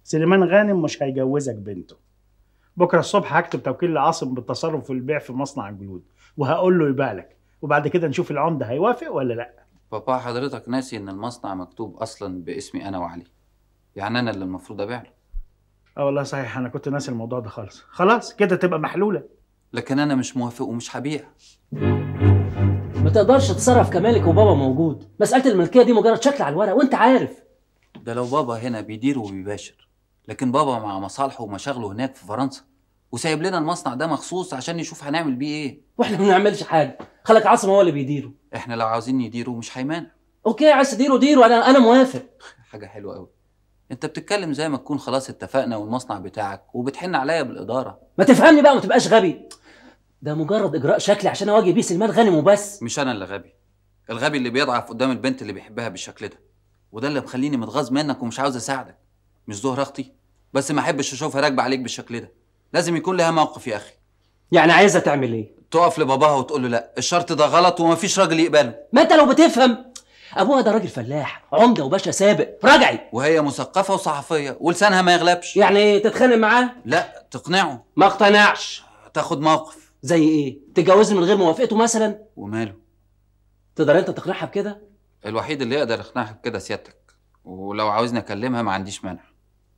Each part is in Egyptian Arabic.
سليمان غانم مش هيجوزك بنته بكره الصبح هكتب توكيل لعاصم بالتصرف في البيع في مصنع الجلود وهقول له يبيع لك وبعد كده نشوف العمده هيوافق ولا لا بابا حضرتك ناسي ان المصنع مكتوب اصلا باسمي انا وعلي يعني انا اللي المفروض ابيع له اه والله صحيح انا كنت ناسي الموضوع ده خالص خلاص كده تبقى محلوله لكن انا مش موافق ومش هبيع ما تقدرش تتصرف كمالك وبابا موجود مساله الملكيه دي مجرد شكل على الورق وانت عارف ده لو بابا هنا بيدير وبيباشر لكن بابا مع مصالحه ومشاغله هناك في فرنسا وسايب لنا المصنع ده مخصوص عشان يشوف هنعمل بيه ايه واحنا ما بنعملش حاجه خلك عاصم هو اللي بيديره احنا لو عاوزين نديره مش هيمانع اوكي عايز تديره ديره انا انا موافق حاجه حلوه قوي انت بتتكلم زي ما تكون خلاص اتفقنا والمصنع بتاعك وبتحن عليا بالاداره ما تفهمني بقى ما تبقاش غبي ده مجرد اجراء شكلي عشان اواجه بيه سلمان غانم وبس مش انا اللي غبي الغبي اللي بيضعف قدام البنت اللي بيحبها بالشكل ده وده اللي مخليني متغاظ منك ومش عاوز اساعدك مش ظهر اختي بس ما احبش اشوفها راكبه عليك بالشكل ده لازم يكون لها موقف يا اخي يعني عايزه تعمل ايه تقف لباباها وتقول له لا الشرط ده غلط ومفيش راجل يقبله ما انت لو بتفهم ابوها ده راجل فلاح عمده وباشا سابق راجعي وهي مثقفه وصحفيه ولسانها ما يغلبش يعني ايه تتخانق معاه لا تقنعه ما اقتنعش تاخد موقف زي ايه تتجوزني من غير موافقته مثلا وماله تقدر انت تقنعها بكده الوحيد اللي يقدر يقنعها بكده سيادتك ولو عاوزني اكلمها ما عنديش مانع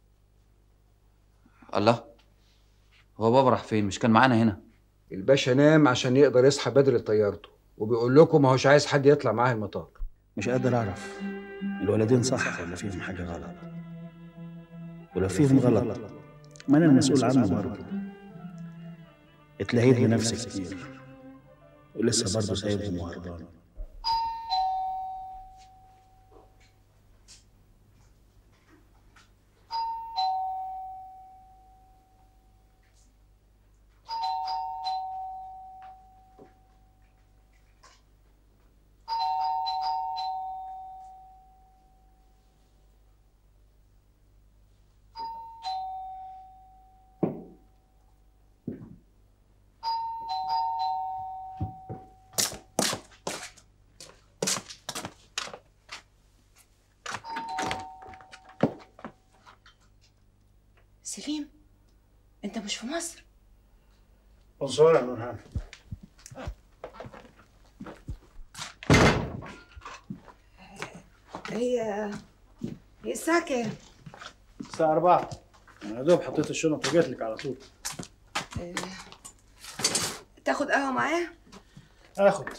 الله هو بابا راح فين مش كان معانا هنا الباشا نام عشان يقدر يصحى بدري لطيارته وبيقول لكم ما هوش عايز حد يطلع معاه المطار مش قادر اعرف الولدين صح ولا فيهم حاجه غلط ولو فيهم غلط ما انا المسؤول عنه برضه اتلهيت بنفسي كتير ولسه برضه سايبهم وهربان سليم انت مش في مصر بونسوار يا نورهان هي هي الساعة كام؟ الساعة 4 أنا يا دوب حطيت الشنط وجيت لك على طول آه، تاخد قهوة معايا؟ آخد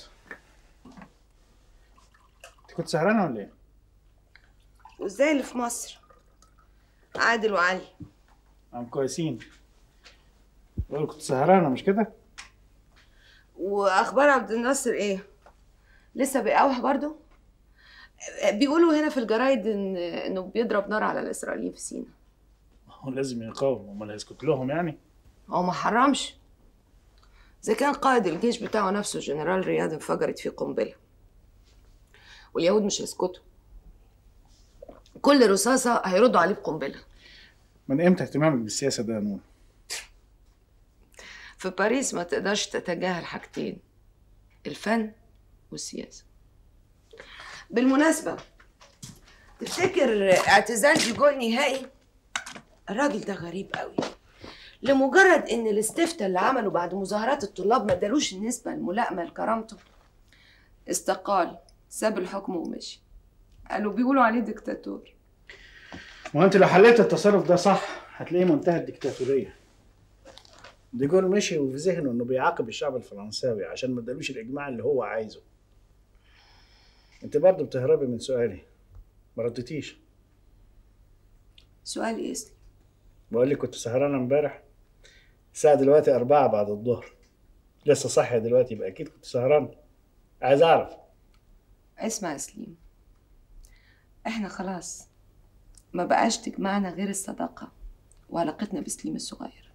أنت كنت سهرانة ولا إيه؟ وازاي اللي في مصر؟ عادل وعلي عم كويسين بقول كنت سهرانة مش كده؟ واخبار عبد الناصر ايه؟ لسه بيقاوح برضو؟ آه، بيقولوا هنا في الجرايد ان انه بيضرب نار على الاسرائيليين في سينا هو لازم يقاوم امال هيسكت لهم يعني؟ هو ما حرمش اذا كان قائد الجيش بتاعه نفسه جنرال رياض انفجرت فيه قنبله واليهود مش هيسكتوا كل رصاصه هيردوا عليه بقنبله من امتى اهتمامك بالسياسة ده يا نور؟ في باريس ما تقدرش تتجاهل حاجتين الفن والسياسة بالمناسبة تفتكر اعتزال ديجول نهائي الراجل ده غريب قوي لمجرد ان الاستفتاء اللي عمله بعد مظاهرات الطلاب ما ادالوش النسبة الملائمة لكرامته استقال ساب الحكم ومشي قالوا بيقولوا عليه ديكتاتور ما هو انت لو حليت التصرف ده صح هتلاقيه منتهى الديكتاتورية ديجول مشي وفي ذهنه انه بيعاقب الشعب الفرنساوي عشان ما ادالوش الاجماع اللي هو عايزه انت برضه بتهربي من سؤالي ما ردتيش سؤال ايه اسمه بقول لك كنت سهرانة امبارح الساعة دلوقتي أربعة بعد الظهر لسه صاحية دلوقتي يبقى أكيد كنت سهران عايز أعرف اسمع يا سليم احنا خلاص ما بقاش تجمعنا غير الصداقة وعلاقتنا بسليم الصغير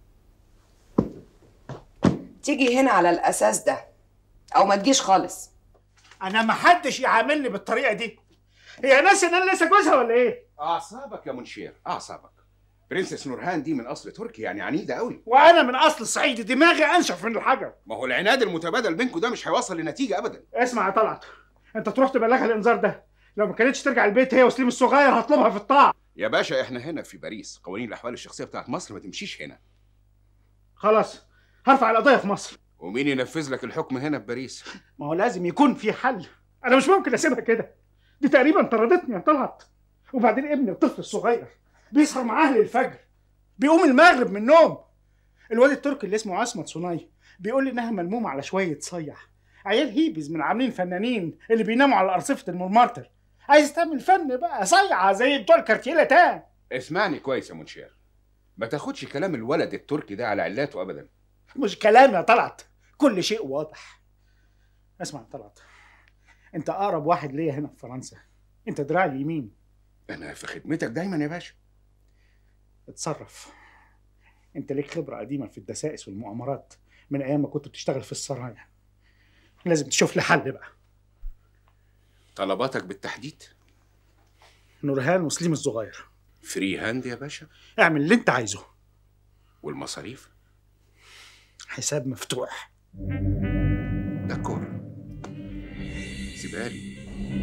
تيجي هنا على الأساس ده أو ما تجيش خالص أنا ما حدش يعاملني بالطريقة دي هي ناس إن أنا لسه جوزها ولا إيه؟ اعصابك يا منشير اعصابك برنسس نورهان دي من اصل تركي يعني عنيده قوي وأنا من أصل صعيدي دماغي أنشف من الحجر ما هو العناد المتبادل بينكم ده مش هيوصل لنتيجه ابدا اسمع يا طلعت أنت تروح تبلغها الإنذار ده لو ما كانتش ترجع البيت هي وسليم الصغير هطلبها في الطاعة يا باشا احنا هنا في باريس قوانين الاحوال الشخصيه بتاعت مصر ما تمشيش هنا خلاص هرفع القضيه في مصر ومين ينفذ لك الحكم هنا في باريس ما هو لازم يكون في حل انا مش ممكن اسيبها كده دي تقريبا طردتني يا طلعت وبعدين ابني الطفل الصغير بيسهر معاه للفجر بيقوم المغرب من النوم الواد التركي اللي اسمه عصمت صناي بيقول لي انها ملمومه على شويه صيع عيال هيبز من عاملين فنانين اللي بيناموا على ارصفه المرمرتر عايز تعمل فن بقى صيعه زي بتوع الكارتيه تان اسمعني كويس يا منشير ما تاخدش كلام الولد التركي ده على علاته ابدا مش كلام يا طلعت كل شيء واضح اسمع يا طلعت انت اقرب واحد ليا هنا في فرنسا انت دراعي اليمين انا في خدمتك دايما يا باشا اتصرف انت ليك خبره قديمه في الدسائس والمؤامرات من ايام ما كنت بتشتغل في السرايا لازم تشوف لي حل بقى طلباتك بالتحديد نورهان وسليم الصغير فري هاند يا باشا اعمل اللي انت عايزه والمصاريف حساب مفتوح دكور سيبها لي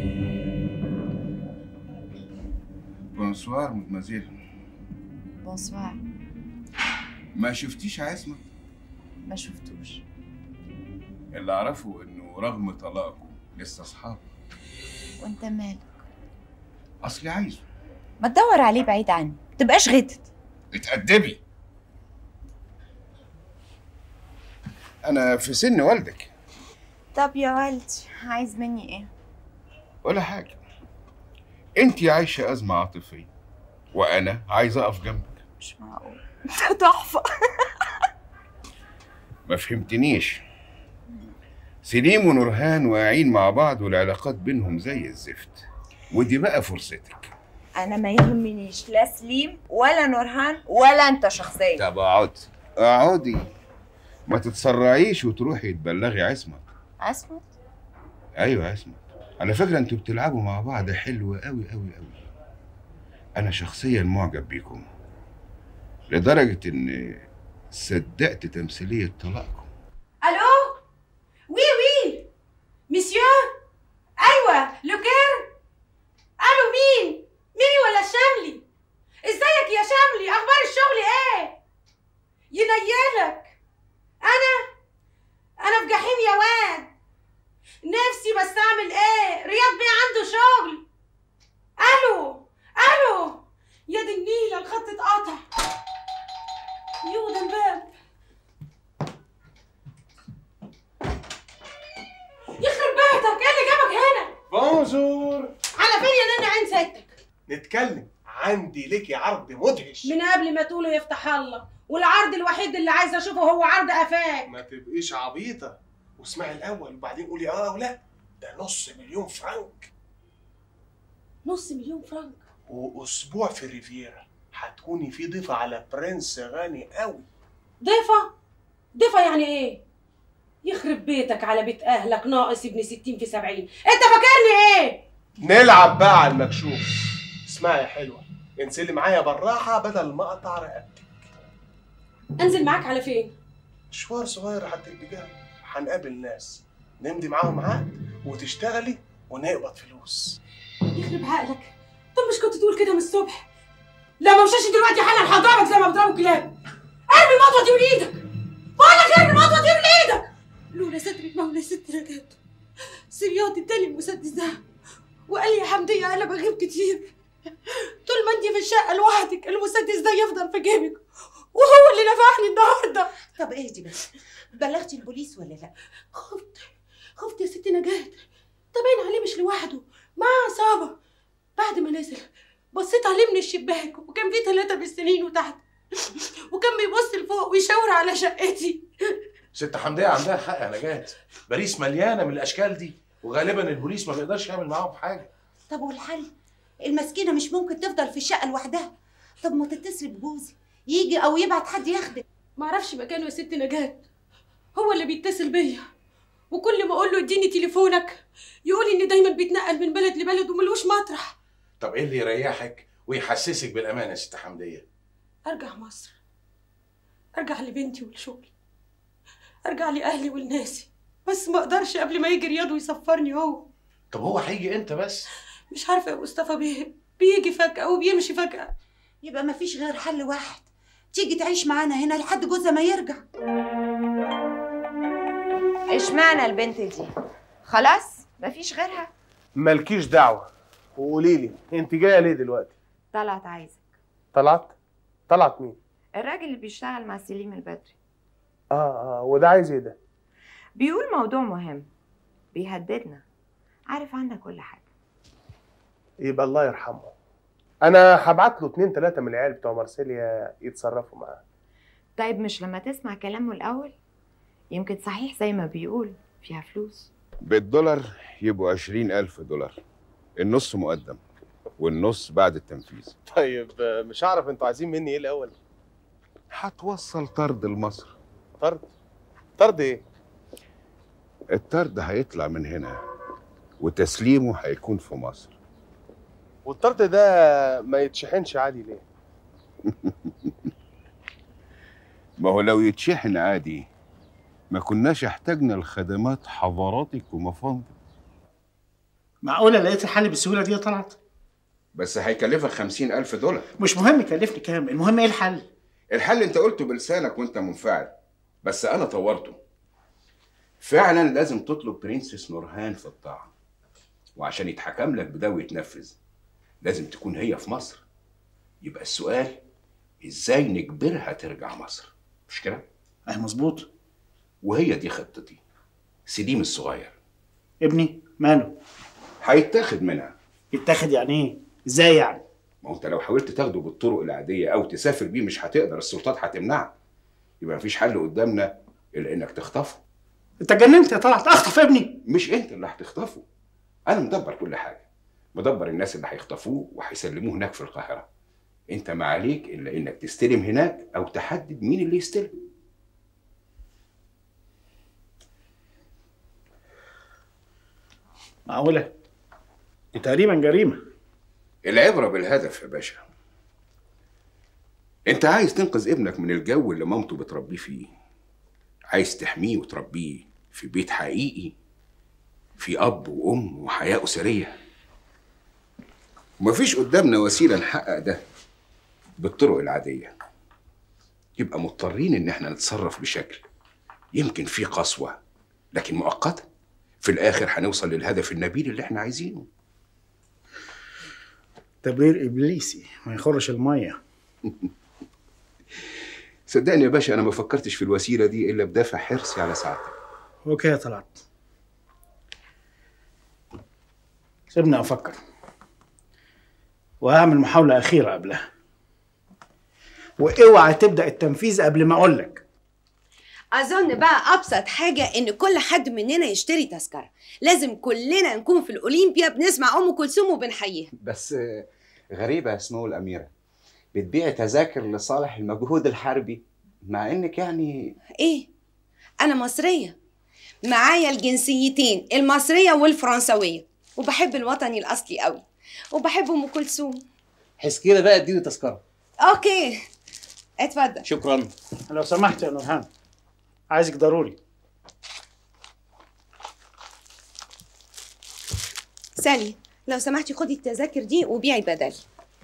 بونسوار مدمزيل بونسوار ما شفتيش عصمت ما شفتوش اللي اعرفه انه رغم طلاقه لسه اصحاب وانت مالك اصلي عايزه ما تدور عليه بعيد عني تبقاش غتت اتأدبي انا في سن والدك طب يا والدي عايز مني ايه ولا حاجه انت عايشه ازمه عاطفيه وانا عايز اقف جنبك مش معقول ده تحفه ما فهمتنيش سليم ونورهان واقعين مع بعض والعلاقات بينهم زي الزفت ودي بقى فرصتك انا ما يهمنيش لا سليم ولا نورهان ولا انت شخصيا طب اقعد اقعدي ما تتسرعيش وتروحي تبلغي عصمت اسمع ايوه عصمت على فكره انتوا بتلعبوا مع بعض حلو قوي قوي قوي انا شخصيا معجب بيكم لدرجه ان صدقت تمثيليه طلاقكم الو وي وي مسيو ايوه لوكير الو مين ميمي ولا شاملي ازيك يا شاملي اخبار الشغل ايه ينيلك انا انا في جحيم يا واد نفسي بس اعمل ايه رياض بيه عنده شغل الو الو يا دي النيله الخط اتقطع يو ده الباب يخرب بيتك ايه اللي جابك هنا بونجور على فين يا نانا عين سيادتك نتكلم عندي ليكي عرض مدهش من قبل ما تقولوا يفتح الله والعرض الوحيد اللي عايزه اشوفه هو عرض قفاك ما تبقيش عبيطه واسمعي الاول وبعدين قولي اه او لا ده نص مليون فرنك نص مليون فرنك واسبوع في الريفيرا هتكوني في ضيفه على برنس غني قوي ضيفه ضيفه يعني ايه يخرب بيتك على بيت اهلك ناقص ابن ستين في سبعين انت فاكرني ايه نلعب بقى على المكشوف اسمعي يا حلوه انزلي معايا بالراحه بدل ما اقطع رقبتك انزل معاك على فين مشوار صغير لحد البجايه هنقابل ناس نمضي معاهم عقد وتشتغلي ونقبض فلوس يخرب عقلك طب مش كنت تقول كده من الصبح لا ما مشاش دلوقتي حالا هضربك زي ما بضربوا الكلاب ارمي المطوه دي من ايدك بقول لك ارمي المطوه دي من ايدك لولا سترك ما ولا ست رجعت سرياض اداني المسدس ده وقال لي يا حمدية انا بغيب كتير طول ما انت في الشقه لوحدك المسدس ده يفضل في جيبك وهو اللي نفعني النهارده طب اهدي بس بلغتي البوليس ولا لا خفت خفت يا ست نجاة ده باين عليه مش لوحده معاه عصابة بعد ما نزل بصيت عليه من الشباك وكان فيه ثلاثة بالسنين وتحت وكان بيبص لفوق ويشاور على شقتي ست حمدية عندها حق يا نجاة باريس مليانة من الأشكال دي وغالبا البوليس ما بيقدرش يعمل معاهم حاجة طب والحل المسكينه مش ممكن تفضل في الشقه لوحدها طب ما تتصل بجوزي يجي او يبعت حد ياخدك معرفش مكانه يا ست نجاة هو اللي بيتصل بيا وكل ما اقول له اديني تليفونك يقول ان دايما بيتنقل من بلد لبلد وملوش مطرح طب إيه اللي يريحك ويحسسك بالأمان يا ست حمدية ارجع مصر ارجع لبنتي ولشغلي ارجع لاهلي ولناسي بس ما اقدرش قبل ما يجي رياض ويسفرني هو طب هو هيجي إمتى بس مش عارفه يا مصطفى بيه بيجي فجأة وبيمشي فجأة يبقى مفيش غير حل واحد تيجي تعيش معانا هنا لحد جوزها ما يرجع اشمعنى البنت دي خلاص مفيش غيرها مالكيش دعوه وقولي لي انت جايه ليه دلوقتي طلعت عايزة طلعت طلعت مين الراجل اللي بيشتغل مع سليم البدري اه اه وده عايز ايه ده بيقول موضوع مهم بيهددنا عارف عندك كل حاجة يبقى الله يرحمه انا هبعت له اتنين تلاته من العيال بتوع مارسيليا يتصرفوا معاه طيب مش لما تسمع كلامه الأول يمكن صحيح زي ما بيقول فيها فلوس بالدولار يبقوا عشرين ألف دولار النص مقدم والنص بعد التنفيذ طيب آه، مش هعرف انتوا عايزين مني ايه الاول هتوصل طرد لمصر طرد طرد ايه الطرد هيطلع من هنا وتسليمه هيكون في مصر والطرد ده ما يتشحنش عادي ليه ما هو لو يتشحن عادي ما كناش احتاجنا لخدمات حضاراتك ومفاهيم معقوله لقيت الحل بالسهوله دي يا طلعت بس هيكلفك خمسين ألف دولار مش مهم يكلفني كام المهم ايه الحل الحل انت قلته بلسانك وانت منفعل بس انا طورته فعلا لازم تطلب برنسس نورهان في الطاعة وعشان يتحكم لك بده ويتنفذ لازم تكون هي في مصر يبقى السؤال ازاي نجبرها ترجع مصر مش كده؟ اه مظبوط وهي دي خطتي سليم الصغير ابني ماله هيتاخد منها يتاخد يعني ايه ازاي يعني ما هو انت لو حاولت تاخده بالطرق العادية او تسافر بيه مش هتقدر السلطات هتمنعك يبقى مفيش حل قدامنا الا انك تخطفه انت اتجننت يا طلعت اخطف ابني مش انت اللي هتخطفه انا مدبر كل حاجه مدبر الناس اللي هيخطفوه وهيسلموه هناك في القاهره انت ما عليك الا انك تستلم هناك او تحدد مين اللي يستلم معقوله دي تقريبا جريمه العبره بالهدف يا باشا انت عايز تنقذ ابنك من الجو اللي مامته بتربيه فيه عايز تحميه وتربيه في بيت حقيقي في اب وام وحياه اسريه ومفيش قدامنا وسيله نحقق ده بالطرق العاديه يبقى مضطرين ان احنا نتصرف بشكل يمكن فيه قسوه لكن مؤقته في الاخر هنوصل للهدف النبيل اللي احنا عايزينه تبرير ابليسي ما يخرش الميه صدقني يا باشا انا ما فكرتش في الوسيله دي الا بدافع حرصي على سعادتك اوكي يا طلعت سيبني افكر وهعمل محاولة أخيرة قبلها واوعى تبدأ التنفيذ قبل ما أقول لك اظن بقى ابسط حاجه ان كل حد مننا يشتري تذكره لازم كلنا نكون في الاولمبيا بنسمع ام كلثوم وبنحييها بس غريبة يا سمو الأميرة بتبيعي تذاكر لصالح المجهود الحربي مع إنك يعني ايه انا مصريه معايا الجنسيتين المصريه والفرنسويه وبحب الوطني الاصلي قوي وبحب ام كلثوم حس كده بقى اديني تذكره اوكي اتفضل شكرا لو سمحت يا نورهان عايزك ضروري سالي لو سمحتي خدي التذاكر دي وبيعي بدل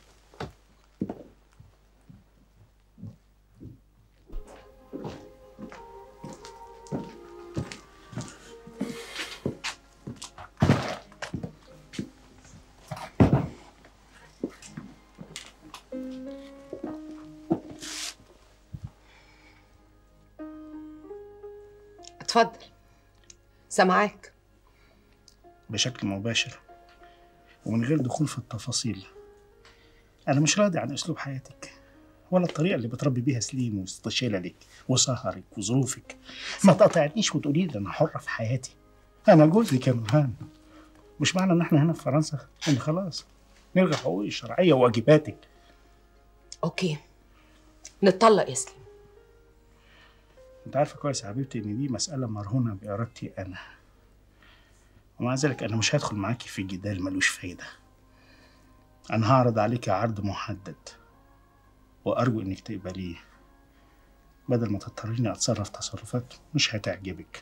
اتفضل سامعاك بشكل مباشر ومن غير دخول في التفاصيل أنا مش راضي عن أسلوب حياتك ولا الطريقة اللي بتربي بيها سليم واستشالة وسهرك وظروفك ما تقاطعنيش وتقولي لي أنا حرة في حياتي أنا جوزك يا نورهان مش معنى إن إحنا هنا في فرنسا إن خلاص نلغي حقوقي الشرعية وواجباتك اوكي نتطلق يا سليم أنت عارفة كويس يا حبيبتي إن دي مسألة مرهونة بإرادتي أنا ومع ذلك أنا مش هدخل معاكي في جدال ملوش فايدة أنا هعرض عليك عرض محدد وأرجو إنك تقبليه بدل ما تضطريني أتصرف تصرفات مش هتعجبك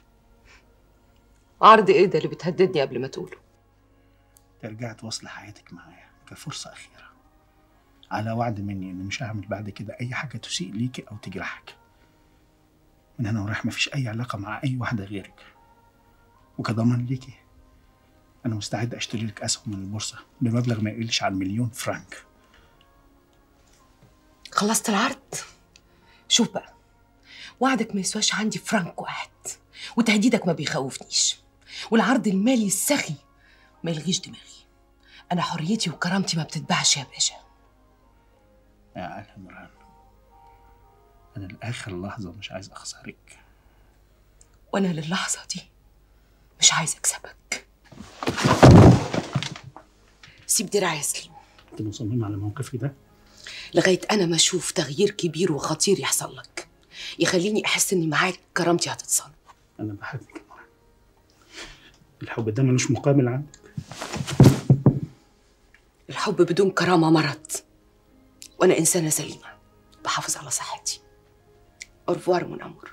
عرض ايه ده اللي بتهددني قبل ما تقوله ترجعي تواصلي حياتك معايا كفرصة أخيرة على وعد مني إني مش هعمل بعد كده أي حاجة تسيء ليكي أو تجرحك من هنا ورايح مفيش أي علاقة مع أي واحدة غيرك وكضمان ليكي أنا مستعد أشتري لك أسهم من البورصة بمبلغ ما يقلش عن مليون فرنك خلصت العرض شوف بقى وعدك ما يسواش عندي فرنك واحد وتهديدك ما بيخوفنيش والعرض المالي السخي ما يلغيش دماغي انا حريتي وكرامتي ما بتتباعش يا باشا يا أهلا مران أنا لآخر لحظة مش عايز أخسرك وانا للحظه دي مش عايز اكسبك سيب دراعي يا سليم أنت مصممة على موقفي ده؟ لغايه انا ما اشوف تغيير كبير وخطير يحصل لك يخليني احس اني معاك كرامتي هتتصن أنا بحبك يا مران الحب ده ملوش مقابل عندك الحب بدون كرامه مرض وانا انسانه سليمه بحافظ على صحتي أورفوار من أمور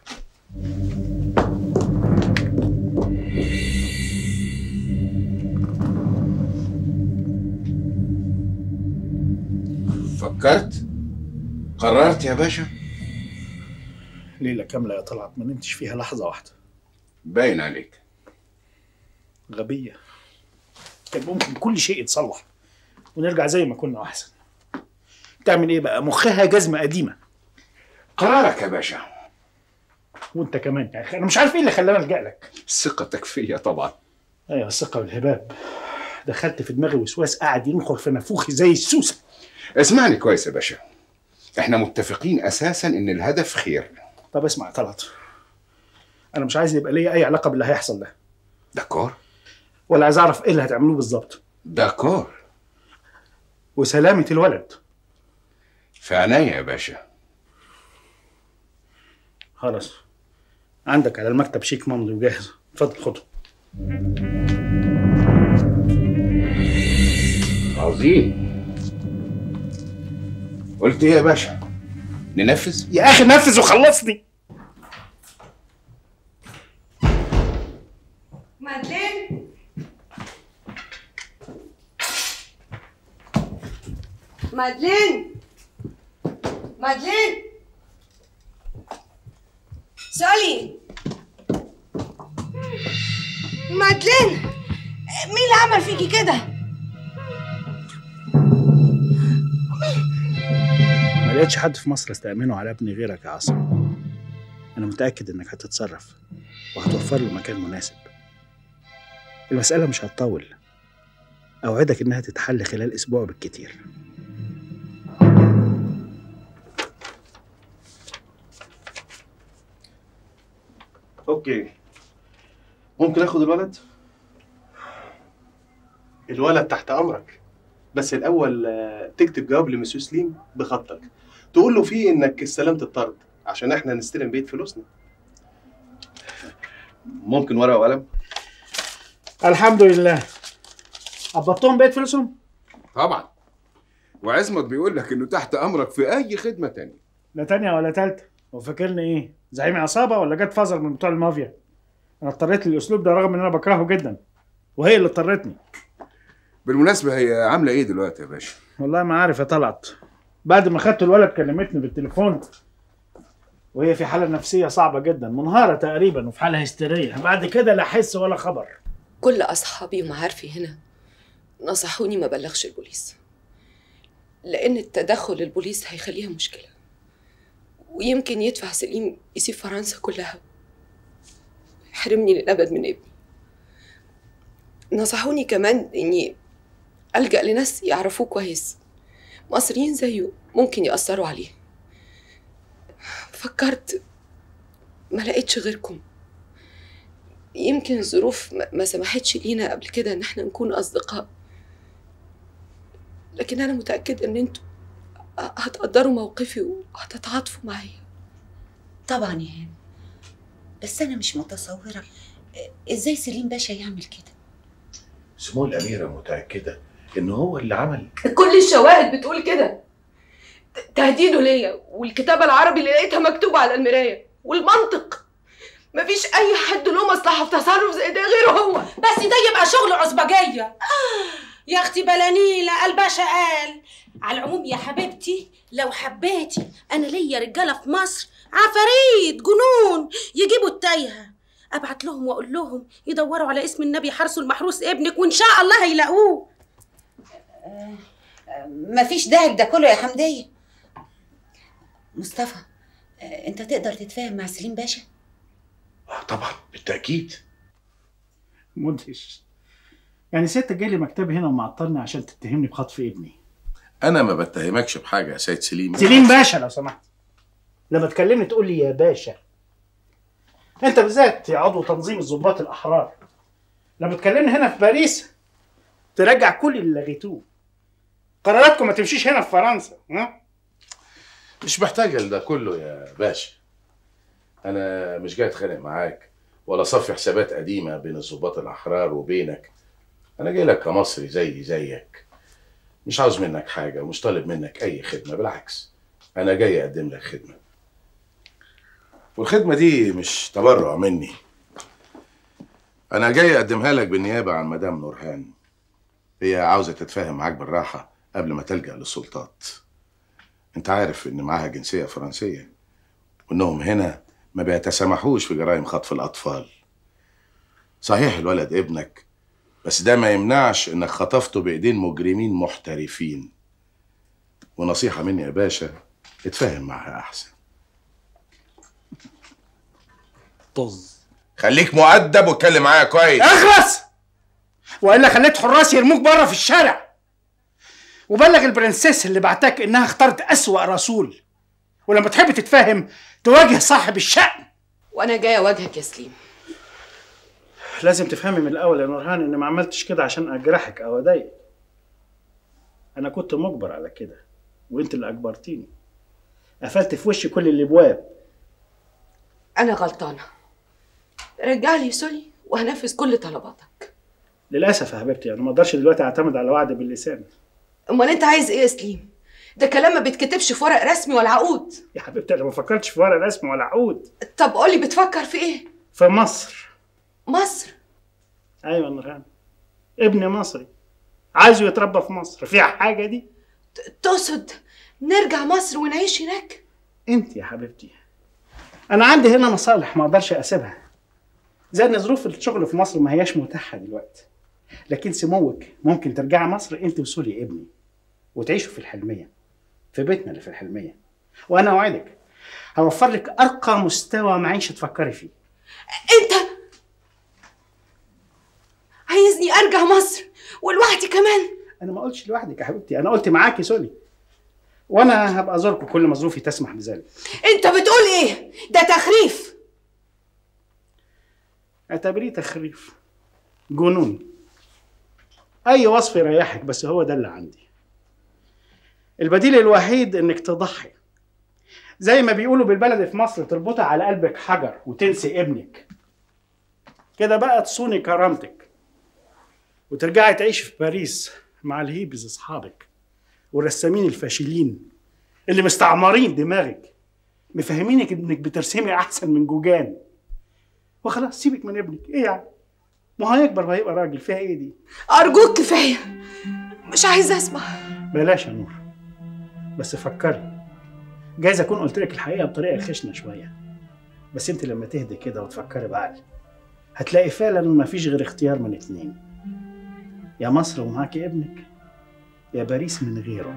فكرت قررت يا باشا ليلة كاملة يا طلعت ما نمتش فيها لحظة واحدة باين عليك غبية كان ممكن كل شيء يتصلح ونرجع زي ما كنا أحسن تعمل إيه بقى مخها جزمة قديمة قرارك يا باشا وأنت كمان يا أخي أنا مش عارف إيه اللي خلاني ألجأ لك ثقتك فيا طبعا أيوة الثقة والهباب دخلت في دماغي وسواس قاعد ينخر في نافوخي زي السوسة اسمعني كويس يا باشا احنا متفقين اساسا ان الهدف خير طب اسمع يا طلعت أنا مش عايز يبقى ليا أي علاقة باللي هيحصل ده داكور ولا عايز أعرف إيه اللي هتعملوه بالظبط داكور وسلامة الولد في عينيا يا باشا خلاص عندك على المكتب شيك ممضي وجاهز اتفضل خده عظيم قلت ايه يا باشا ننفذ يا اخي نفذ وخلصني مادلين مادلين مادلين سولي مادلين مين اللي عمل فيكي كده؟ ما لقيتش حد في مصر استأمنه على ابني غيرك يا عاصم أنا متأكد إنك هتتصرف وهتوفر له مكان مناسب المسألة مش هتطول أوعدك إنها تتحل خلال أسبوع بالكتير اوكي ممكن اخد الولد الولد تحت امرك بس الاول آه، تكتب جواب لمسيو سليم بخطك تقول له فيه انك استلمت الطرد عشان احنا نستلم بيت فلوسنا ممكن ورقه وقلم الحمد لله قبضتهم بيت فلوسهم؟ طبعا وعزمت بيقول لك انه تحت امرك في اي خدمه تانية لا تانية ولا تالتة هو فاكرني إيه؟ زعيم عصابة ولا جت فازر من بتوع المافيا؟ أنا اضطريت للأسلوب ده رغم إن أنا بكرهه جدا وهي اللي اضطرتني بالمناسبه هي عامله ايه دلوقتي يا باشا والله ما عارف يا طلعت بعد ما خدت الولد كلمتني بالتليفون وهي في حالة نفسية صعبة جدا منهارة تقريبا وفي حالة هستيرية بعد كده لا حس ولا خبر كل أصحابي ومعارفي هنا نصحوني ما بلغش البوليس لأن التدخل البوليس هيخليها مشكلة ويمكن يدفع سليم يسيب فرنسا كلها يحرمني للأبد من ابني نصحوني كمان إني ألجأ لناس يعرفوه كويس مصريين زيه ممكن يأثروا عليه فكرت ما لقيتش غيركم يمكن الظروف ما- ما سمحتش لينا قبل كده ان احنا نكون اصدقاء لكن انا متاكده ان انتوا هتقدروا موقفي وهتتعاطفوا معايا طبعا يا هاني بس انا مش متصوره ازاي سليم باشا يعمل كده سمو الأميرة متأكدة إن هو اللي عمل كل الشواهد بتقول كده ت- تهديده ليا والكتابه العربي اللي لقيتها مكتوبه على المرايه والمنطق مفيش اي حد له مصلحه في تصرف زي ده غيره هو بس ده يبقى شغل عصبجيه يا اختي بلانيلة الباشا قال على العموم يا حبيبتي لو حبيتي انا ليا رجاله في مصر عفاريت جنون يجيبوا التايهه ابعت لهم واقول لهم يدوروا على اسم النبي حرسه المحروس ابنك وان شاء الله هيلاقوه مفيش داعي ده كله يا حمدية مصطفى آه، انت تقدر تتفاهم مع سليم باشا طبعا بالتاكيد مدهش يعني ستة جاي لي مكتبي هنا ومعطلني عشان تتهمني بخطف ابني انا ما بتهمكش بحاجه يا سيد سليم سليم باشا لو سمحت لما تكلمني تقول لي يا باشا انت بالذات يا عضو تنظيم الضباط الاحرار لما تكلمني هنا في باريس ترجع كل اللي لغيتوه قراراتكم ما تمشيش هنا في فرنسا ها مش محتاجه لده كله يا باشا انا مش جاي اتخانق معاك ولا صفي حسابات قديمه بين الضباط الاحرار وبينك انا جاي لك كمصري زي زيك مش عاوز منك حاجه ومش طالب منك اي خدمه بالعكس انا جاي اقدم لك خدمه والخدمه دي مش تبرع مني انا جاي اقدمها لك بالنيابه عن مدام نورهان هي عاوزه تتفاهم معاك بالراحه قبل ما تلجا للسلطات انت عارف ان معاها جنسيه فرنسيه وانهم هنا ما بيتسامحوش في جرائم خطف الاطفال صحيح الولد ابنك بس ده ما يمنعش انك خطفته بايدين مجرمين محترفين ونصيحه مني يا باشا اتفاهم معاها احسن طز خليك مؤدب واتكلم معايا كويس اخلص والا خليت حراس يرموك بره في الشارع وبلغ البرنسيس اللي بعتك انها اختارت اسوأ رسول ولما تحب تتفاهم تواجه صاحب الشأن وانا جايه اواجهك يا سليم لازم تفهمي من الاول يا نورهان اني ما عملتش كده عشان اجرحك او اضايقك انا كنت مجبر على كده وانت اللي اجبرتيني قفلت في وشي كل الابواب انا غلطانه رجع لي سولي وهنفذ كل طلباتك للاسف يا حبيبتي انا ما اقدرش دلوقتي اعتمد على وعد باللسان امال انت عايز ايه يا سليم ده كلام ما بيتكتبش في ورق رسمي ولا عقود يا حبيبتي انا ما فكرتش في ورق رسمي ولا عقود طب قولي بتفكر في ايه في مصر مصر ايوه يا نورهان ابن مصري عايزه يتربى في مصر فيها حاجه دي تقصد نرجع مصر ونعيش هناك انت يا حبيبتي انا عندي هنا مصالح ما اقدرش اسيبها زي ان ظروف الشغل في مصر ما هياش متاحه دلوقتي لكن سموك ممكن ترجعي مصر انت وسولي ابني وتعيشوا في الحلميه في بيتنا اللي في الحلميه وانا اوعدك هوفر لك ارقى مستوى معيشه تفكري فيه انت عايزني ارجع مصر ولوحدي كمان انا ما قلتش لوحدك يا حبيبتي انا قلت معاكي سولي وانا هبقى ازوركم كل ما ظروفي تسمح بذلك انت بتقول ايه ده تخريف اعتبريه تخريف جنون اي وصف يريحك بس هو ده اللي عندي البديل الوحيد انك تضحي زي ما بيقولوا بالبلد في مصر تربطها على قلبك حجر وتنسي ابنك كده بقى تصوني كرامتك وترجعي تعيشي في باريس مع الهيبز اصحابك والرسامين الفاشلين اللي مستعمرين دماغك مفهمينك انك بترسمي احسن من جوجان وخلاص سيبك من ابنك ايه يعني ما هيكبر وهيبقى راجل فيها ايه دي ارجوك كفايه مش عايزه اسمع بلاش يا نور بس فكري جايز اكون قلت لك الحقيقه بطريقه خشنه شويه بس انت لما تهدي كده وتفكري بعقل هتلاقي فعلا ما فيش غير اختيار من اتنين يا مصر ومعاكي ابنك يا باريس من غيره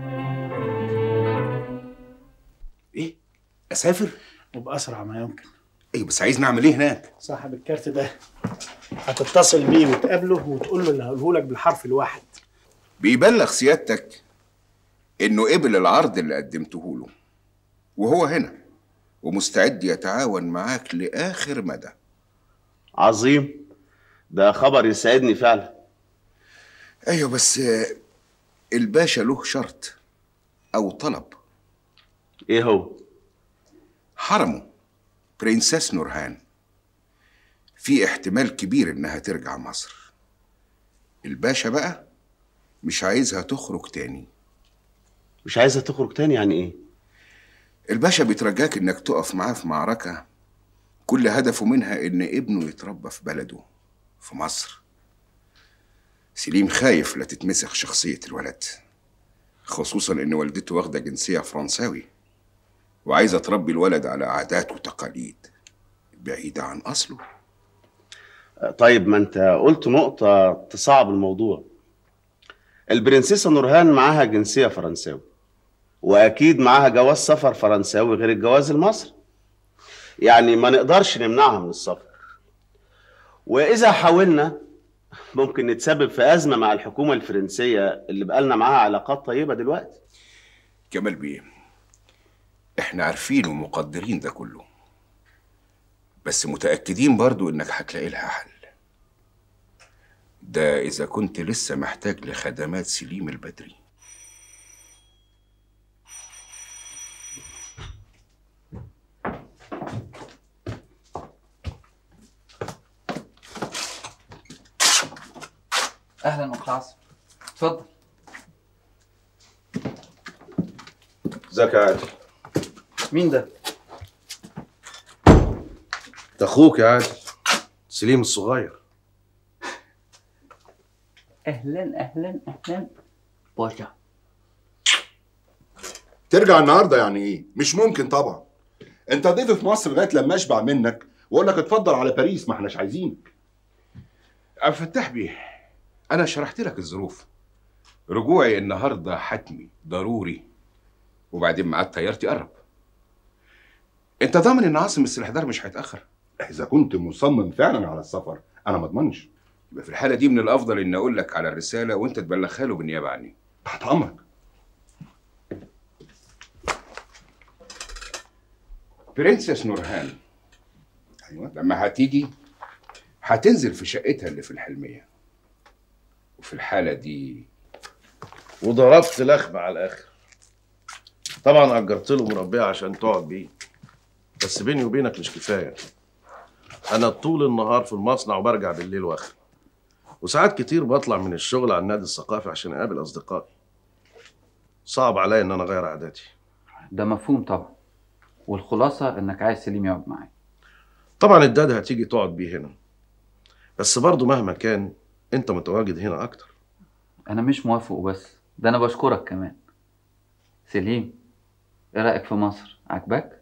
ايه اسافر وباسرع ما يمكن ايوه بس عايز نعمل ايه هناك صاحب الكارت ده هتتصل بيه وتقابله وتقول له اللي هقوله لك بالحرف الواحد بيبلغ سيادتك انه قبل العرض اللي قدمته له وهو هنا ومستعد يتعاون معاك لاخر مدى عظيم ده خبر يسعدني فعلا ايوه بس آه، الباشا له شرط او طلب ايه هو حرمه برنسس نورهان في احتمال كبير انها ترجع مصر الباشا بقى مش عايزها تخرج تاني مش عايزه تخرج تاني يعني ايه الباشا بيترجاك انك تقف معاه في معركة كل هدفه منها ان ابنه يتربى في بلده في مصر سليم خايف لا تتمسخ شخصية الولد خصوصا إن والدته واخدة جنسية فرنساوي وعايزة تربي الولد على عادات وتقاليد بعيدة عن أصله طيب ما انت قلت نقطة تصعب الموضوع البرنسيسة نورهان معاها جنسية فرنساوي وأكيد معاها جواز سفر فرنساوي غير الجواز المصري يعني ما نقدرش نمنعها من السفر وإذا حاولنا ممكن نتسبب في أزمة مع الحكومة الفرنسية اللي بقالنا معاها علاقات طيبة دلوقتي كمال بيه احنا عارفين ومقدرين ده كله بس متأكدين برضو إنك هتلاقي لها حل ده إذا كنت لسه محتاج لخدمات سليم البدري اهلا اخت عاصم اتفضل ازيك يا عادل مين ده؟ ده اخوك يا عادل سليم الصغير اهلا اهلا اهلا باشا ترجع النهارده يعني ايه؟ مش ممكن طبعا. انت ضيف في مصر لغايه لما اشبع منك واقول لك اتفضل على باريس ما احناش عايزينك. عبد الفتاح بيه أنا شرحت لك الظروف رجوعي النهارده حتمي ضروري وبعدين ميعاد طيارتي قرب أنت ضامن إن عاصم الاستحضار مش هيتأخر؟ اذا كنت مصمم فعلا على السفر انا ما اضمنش. يبقى في الحالة دي من الأفضل إن أقول لك على الرسالة وأنت تبلغها له بالنيابة عني. تحت أمرك. برنسس نورهان ايوه لما هتيجي هتنزل في شقتها اللي في الحلمية وفي الحالة دي وضربت لخمة على الاخر طبعا اجرت له مربيه عشان تقعد بيه بس بيني وبينك مش كفايه انا طول النهار في المصنع وبرجع بالليل واخر وساعات كتير بطلع من الشغل على النادي الثقافي عشان اقابل اصدقائي صعب عليا ان انا اغير عاداتي ده مفهوم طبعا والخلاصة انك عايز سليم يقعد معاك طبعا الداد هتيجي تقعد بيه هنا بس برضه مهما كان انت متواجد هنا اكتر انا مش موافق وبس ده انا بشكرك كمان سليم ايه رأيك في مصر عجبك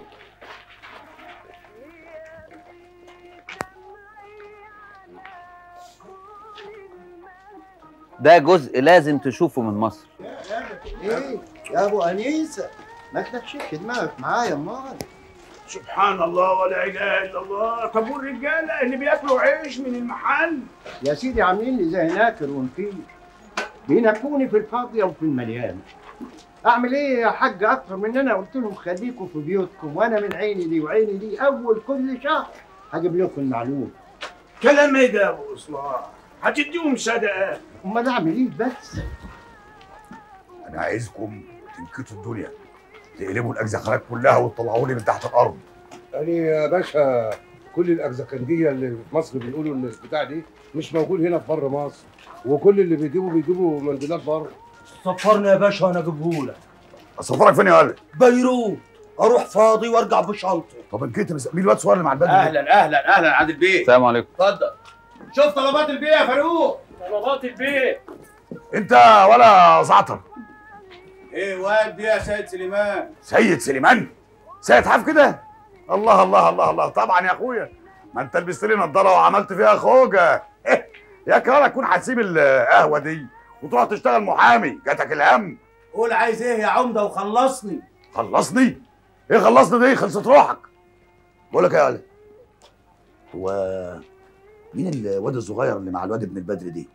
ده جزء لازم تشوفه من مصر ايه يا ابو انيسه ما تلفش دماغك معايا امال سبحان الله ولا اله الا الله طب والرجاله اللي بياكلوا عيش من المحل يا سيدي عاملين لي زي ناكر ونفير بينكوني في الفاضيه وفي المليان اعمل ايه يا حاج اكتر من انا قلت لهم خليكم في بيوتكم وانا من عيني دي وعيني دي اول كل شهر هجيب لكم المعلوم كلام ايه ده يا ابو اصلاح هتديهم صدقه امال اعمل ايه بس انا عايزكم تنكتوا الدنيا تقلبوا الاجزخانات كلها وتطلعوا لي من تحت الارض يعني يا باشا كل الاجزخنديه اللي في مصر بيقولوا ان البتاع دي مش موجود هنا في بره مصر وكل اللي بيجيبوا بيجيبوا منديلات بره سفرني يا باشا وانا اجيبهولك اسفرك فين يا ولد بيروت اروح فاضي وارجع بشنطه طب انكت مين الواد صغير اللي مع البدله اهلا اهلا اهلا عادل بيه السلام عليكم اتفضل شوف طلبات البيه يا فاروق طلبات البيه انت ولا زعتر ايه واد يا سيد سليمان سيد سليمان سيد حاف كده الله الله الله الله طبعا يا اخويا ما انت لبست لي نضاره وعملت فيها خوجه يا كده تكون هتسيب القهوه دي وتروح تشتغل محامي جاتك الهم قول عايز ايه يا عمده وخلصني خلصني ايه خلصني دي خلصت روحك بقول لك ايه يا ولد هو مين الواد الصغير اللي مع الواد ابن البدر دي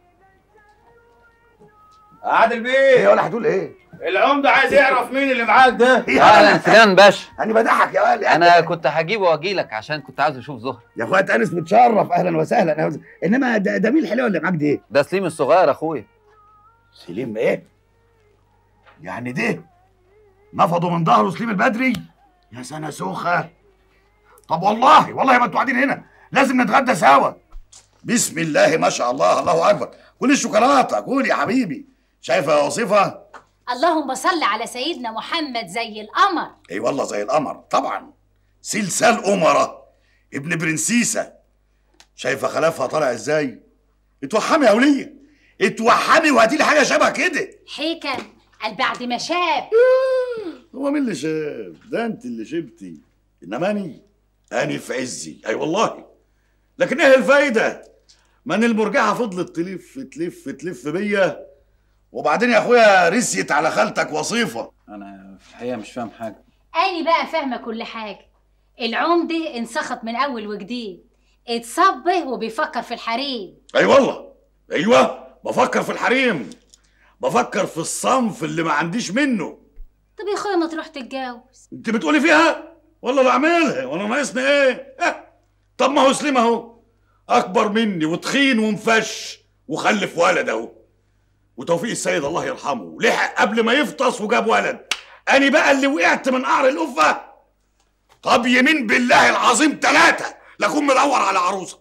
عادل بيه ايه ولا هتقول ايه العمده عايز يعرف مين اللي معاك ده اهلا سليمان باشا انا بضحك يا ولد انا كنت هجيبه واجي لك عشان كنت عاوز اشوف زهر يا اخويا انس متشرف اهلا وسهلا انما ده, ده مين الحلوه اللي معاك دي ده سليم الصغير اخويا سليم ايه يعني ده نفضوا من ظهره سليم البدري يا سنه سوخه طب والله والله ما انتوا قاعدين هنا لازم نتغدى سوا بسم الله ما شاء الله الله اكبر كل الشوكولاته كل يا حبيبي شايفه يا وصيفه اللهم صل على سيدنا محمد زي القمر اي والله زي القمر طبعا سلسال أمرة ابن برنسيسة شايفة خلافها طالع ازاي اتوحمي يا ولية اتوحمي وهاتي لي حاجه شبه كده حكم قال بعد ما شاب هو مين اللي شاب ده انت اللي شبتي انما اني اني في عزي اي والله لكن ايه الفايده ما ان المرجحه فضلت تلف تلف تلف بيا وبعدين يا اخويا رسيت على خالتك وصيفه انا في الحقيقه مش فاهم حاجه أنا بقى فاهمة كل حاجة العمدة انسخط من أول وجديد اتصبه وبيفكر في الحريم اي والله ايوه بفكر في الحريم بفكر في الصنف اللي ما عنديش منه طب يا أخويا ما تروح تتجوز انت بتقولي فيها والله لا اعملها وانا ناقصني ايه اه. طب ما هو سليم اهو اكبر مني وتخين ومفش وخلف ولد اهو وتوفيق السيد الله يرحمه لحق قبل ما يفطس وجاب ولد اني بقى اللي وقعت من قعر القفه طب يمين بالله العظيم ثلاثه لاكون مدور على عروسه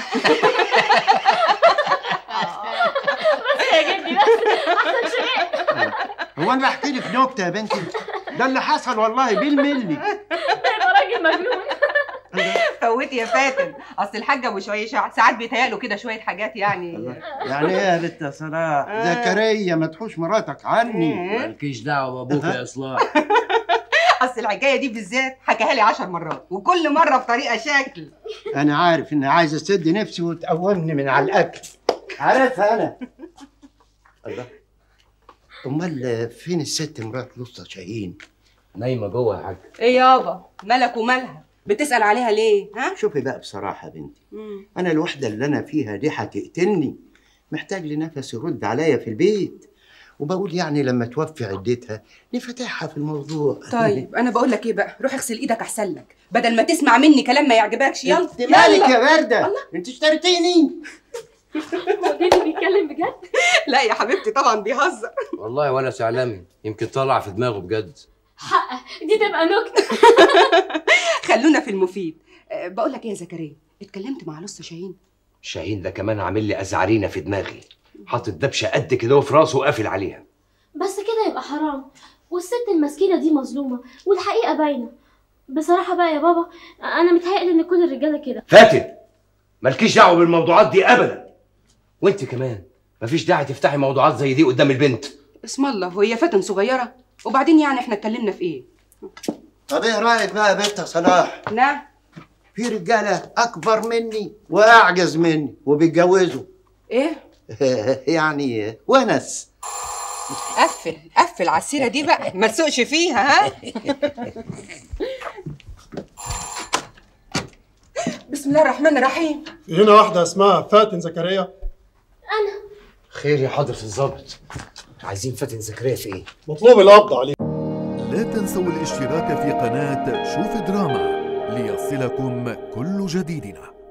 بس يا جدي بس احسن شيء هو انا بحكي لك نكته يا بنتي ده اللي حصل والله بالملي يبقى راجل مجنون فوتي يا فاتن اصل الحاج ابو شويه ساعات بيتهيأله كده شويه حاجات يعني يعني ايه يا بنت يا صلاح آه. زكريا ما تحوش مراتك عني مالكيش دعوه بابوك يا اصلاح اصل الحكايه دي بالذات حكاها لي عشر مرات وكل مره بطريقه شكل انا عارف اني عايز اسد نفسي وتقومني من على الاكل عارفها انا الله امال فين الست مرات لسه شاهين نايمه جوه يا حاج ايه يابا مالك ومالها بتسأل عليها ليه ها شوفي بقى بصراحه يا بنتي انا الوحده اللي انا فيها دي هتقتلني محتاج لنفس يرد عليا في البيت وبقول يعني لما توفي عدتها نفتحها في الموضوع طيب انا بقول لك ايه بقى روح اغسل ايدك احسن لك بدل ما تسمع مني كلام ما يعجبكش يلا انت مالك يا ورده انت اشتريتيني هو ده اللي بيتكلم بجد لا يا حبيبتي طبعا بيهزر والله ولا سعلمي يمكن طلع في دماغه بجد حقه دي تبقى نكته خلونا في المفيد أه، بقول لك ايه يا زكريا اتكلمت مع لسه شاهين شاهين ده كمان عامل لي ازعرينه في دماغي حاطط دبشه قد كده في راسه وقافل عليها بس كده يبقى حرام والست المسكينة دي مظلومة والحقيقة باينة بصراحة بقى يا بابا أنا متهيألي إن كل الرجالة كده فاتن مالكيش دعوه بالموضوعات دي ابدا وانت كمان مفيش داعي تفتحي موضوعات زي دي قدام البنت اسم الله وهي فاتن صغيره وبعدين يعني احنا اتكلمنا في ايه طب ايه رايك بقى يا بنت يا صلاح نعم في رجاله اكبر مني واعجز مني وبيتجوزوا ايه يعني ونس قفل قفل على السيره دي بقى ما تسوقش فيها ها بسم الله الرحمن الرحيم في هنا واحدة اسمها فاتن زكريا خير يا حضرة الظابط عايزين فاتن زكريا في ايه مطلوب القبض عليه لا تنسوا الاشتراك في قناة شوف دراما ليصلكم كل جديدنا